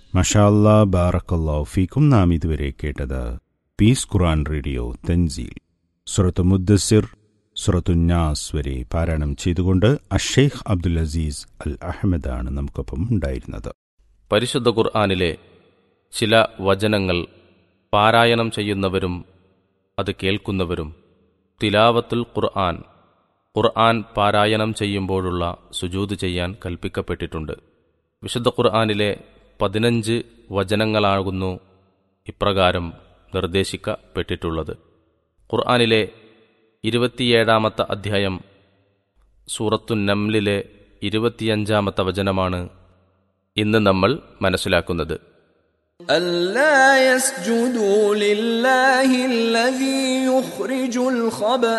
മഷാല്ലാ ബാറക്കല്ലാ ഫീക്കും നാം ഇതുവരെ കേട്ടത് പീസ് ഖുറാൻ റേഡിയോ തൻസീൽ സുറത്ത് മുദ്ദസിർ സുറത്തുന്നാസ് വരെ പാരായണം ചെയ്തുകൊണ്ട് അഷേഖ് അബ്ദുൽ അസീസ് അൽ അഹമ്മദാണ് നമുക്കൊപ്പം ഉണ്ടായിരുന്നത് പരിശുദ്ധ ഖുർആാനിലെ ചില വചനങ്ങൾ പാരായണം ചെയ്യുന്നവരും അത് കേൾക്കുന്നവരും തിലാവത്തുൽ ഖുർആൻ ഖുർആൻ പാരായണം ചെയ്യുമ്പോഴുള്ള സുജൂത് ചെയ്യാൻ കൽപ്പിക്കപ്പെട്ടിട്ടുണ്ട് വിശുദ്ധ ഖുർആാനിലെ പതിനഞ്ച് വചനങ്ങളാകുന്നു ഇപ്രകാരം നിർദ്ദേശിക്കപ്പെട്ടിട്ടുള്ളത് ഖുർആാനിലെ ഇരുപത്തിയേഴാമത്തെ അധ്യായം സൂറത്തു നംലിലെ ഇരുപത്തിയഞ്ചാമത്തെ വചനമാണ് ഇന്ന് നമ്മൾ മനസ്സിലാക്കുന്നത് ألا يسجدوا لله الذي يخرج الخبأ